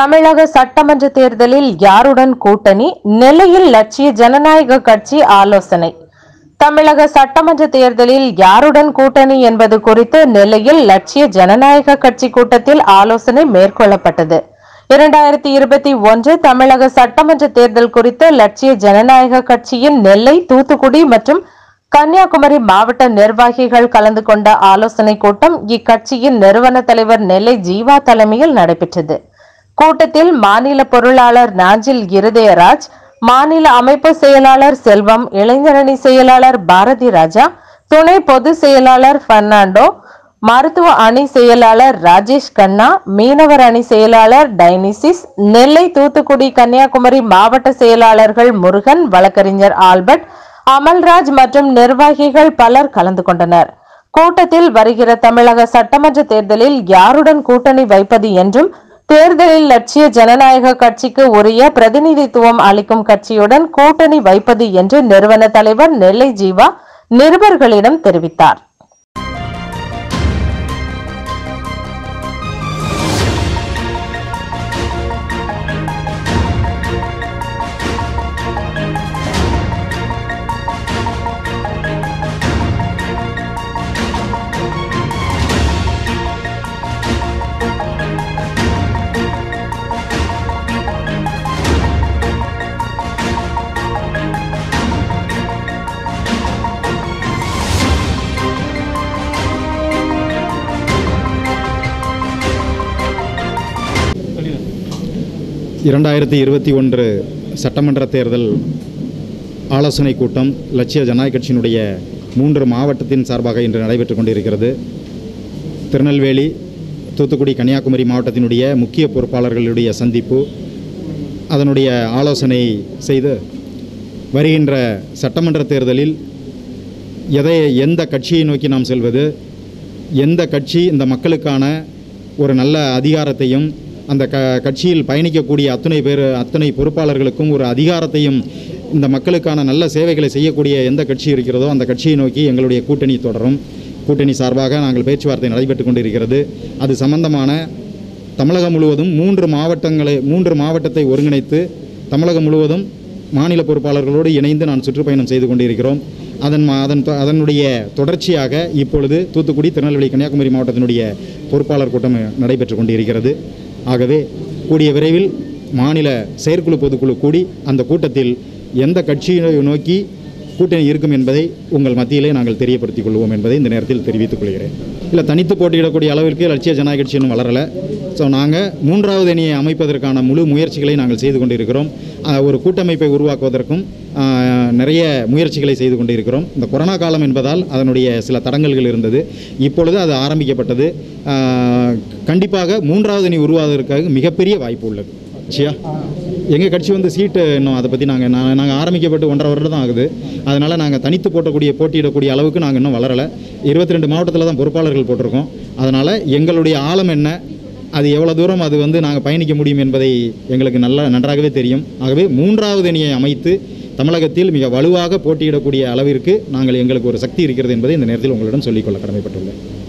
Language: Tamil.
தமிழக சட்டமன்ற தேர்தலில் யாருடன் கூட்டணி நெல்லையில் லட்சிய ஜனநாயக கட்சி ஆலோசனை தமிழக சட்டமன்ற தேர்தலில் யாருடன் கூட்டணி என்பது குறித்து நெல்லையில் லட்சிய ஜனநாயக கட்சி கூட்டத்தில் ஆலோசனை மேற்கொள்ளப்பட்டது இரண்டாயிரத்தி இருபத்தி ஒன்று தமிழக சட்டமன்ற தேர்தல் குறித்து லட்சிய ஜனநாயக கட்சியின் நெல்லை தூத்துக்குடி மற்றும் கன்னியாகுமரி மாவட்ட நிர்வாகிகள் கலந்து கொண்ட ஆலோசனை கூட்டம் இக்கட்சியின் நிறுவன தலைவர் நெல்லை ஜீவா தலைமையில் நடைபெற்றது கூட்டத்தில் மாநில பொருளாளர் நாஞ்சில் இருதயராஜ் மாநில அமைப்பு செயலாளர் செல்வம் இளைஞரணி செயலாளர் பாரதி ராஜா துணை பொதுச் செயலாளர் பெர்னாண்டோ மருத்துவ அணி செயலாளர் ராஜேஷ் கண்ணா மீனவர் அணி செயலாளர் டைனிசிஸ் நெல்லை தூத்துக்குடி கன்னியாகுமரி மாவட்ட செயலாளர்கள் முருகன் வழக்கறிஞர் ஆல்பர்ட் அமல்ராஜ் மற்றும் நிர்வாகிகள் பலர் கலந்து கொண்டனர் கூட்டத்தில் வருகிற தமிழக சட்டமன்ற தேர்தலில் யாருடன் கூட்டணி வைப்பது என்றும் தேர்தலில் லட்சிய ஜனநாயக கட்சிக்கு உரிய பிரதிநிதித்துவம் அளிக்கும் கட்சியுடன் கூட்டணி வைப்பது என்று நிறுவன தலைவர் நெல்லை ஜீவா நிருபர்களிடம் தெரிவித்தார் இரண்டாயிரத்தி இருபத்தி ஒன்று சட்டமன்ற தேர்தல் ஆலோசனை கூட்டம் லட்சிய ஜனநாயக கட்சியினுடைய மூன்று மாவட்டத்தின் சார்பாக இன்று நடைபெற்று கொண்டிருக்கிறது திருநெல்வேலி தூத்துக்குடி கன்னியாகுமரி மாவட்டத்தினுடைய முக்கிய பொறுப்பாளர்களுடைய சந்திப்பு அதனுடைய ஆலோசனை செய்து வருகின்ற சட்டமன்ற தேர்தலில் எதை எந்த கட்சியை நோக்கி நாம் செல்வது எந்த கட்சி இந்த மக்களுக்கான ஒரு நல்ல அதிகாரத்தையும் அந்த க கட்சியில் பயணிக்கக்கூடிய அத்துணை பேர் அத்தனை பொறுப்பாளர்களுக்கும் ஒரு அதிகாரத்தையும் இந்த மக்களுக்கான நல்ல சேவைகளை செய்யக்கூடிய எந்த கட்சி இருக்கிறதோ அந்த கட்சியை நோக்கி எங்களுடைய கூட்டணி தொடரும் கூட்டணி சார்பாக நாங்கள் பேச்சுவார்த்தை நடைபெற்று கொண்டிருக்கிறது அது சம்பந்தமான தமிழகம் முழுவதும் மூன்று மாவட்டங்களை மூன்று மாவட்டத்தை ஒருங்கிணைத்து தமிழகம் முழுவதும் மாநில பொறுப்பாளர்களோடு இணைந்து நான் சுற்றுப்பயணம் செய்து கொண்டிருக்கிறோம் அதன் மா- அதன் தொ- அதனுடைய தொடர்ச்சியாக இப்பொழுது தூத்துக்குடி திருநெல்வேலி கன்னியாகுமரி மாவட்டத்தினுடைய பொறுப்பாளர் கூட்டம் நடைபெற்று கொண்டிருக்கிறது ஆகவே கூடிய விரைவில் மாநில செயற்குழு பொதுக்குழு கூடி அந்த கூட்டத்தில் எந்த கட்சியை நோக்கி கூட்டணி இருக்கும் என்பதை உங்கள் மத்தியிலே நாங்கள் தெரியப்படுத்திக் கொள்வோம் என்பதை இந்த நேரத்தில் தெரிவித்துக் கொள்கிறேன் இல்லை தனித்து போட்டியிடக்கூடிய அளவிற்கு லட்சிய ஜனநாயக கட்சி இன்னும் வளரலை ஸோ நாங்கள் மூன்றாவது அணியை அமைப்பதற்கான முழு முயற்சிகளை நாங்கள் செய்து கொண்டிருக்கிறோம் அஹ், ஒரு கூட்டமைப்பை உருவாக்குவதற்கும் அஹ், நிறைய முயற்சிகளை செய்து கொண்டிருக்கிறோம் இந்த கொரோனா காலம் என்பதால் அதனுடைய சில தடங்கல்கள் இருந்தது இப்பொழுது அது ஆரம்பிக்கப்பட்டது அஹ், கண்டிப்பாக மூன்றாவது அணி உருவாவதற்காக மிகப்பெரிய வாய்ப்பு உள்ளது சியா எங்கள் கட்சி வந்து சீட்டு இன்னும் அதை பற்றி நாங்கள் நாங்கள் ஆரம்பிக்கப்பட்டு ஒன்றரை வருடம் தான் ஆகுது அதனால் நாங்கள் தனித்து போட்டக்கூடிய போட்டியிடக்கூடிய அளவுக்கு நாங்கள் இன்னும் வளரலை இருபத்தி ரெண்டு மாவட்டத்தில் தான் பொறுப்பாளர்கள் போட்டிருக்கோம் அதனால் எங்களுடைய ஆழம் என்ன அது எவ்வளோ தூரம் அது வந்து நாங்கள் பயணிக்க முடியும் என்பதை எங்களுக்கு நல்லா நன்றாகவே தெரியும் ஆகவே மூன்றாவது அணியை அமைத்து தமிழகத்தில் மிக வலுவாக போட்டியிடக்கூடிய அளவிற்கு நாங்கள் எங்களுக்கு ஒரு சக்தி இருக்கிறது என்பதை இந்த நேரத்தில் உங்களிடம் சொல்லிக்கொள்ள கடமைப்பட்டுள்ளேன்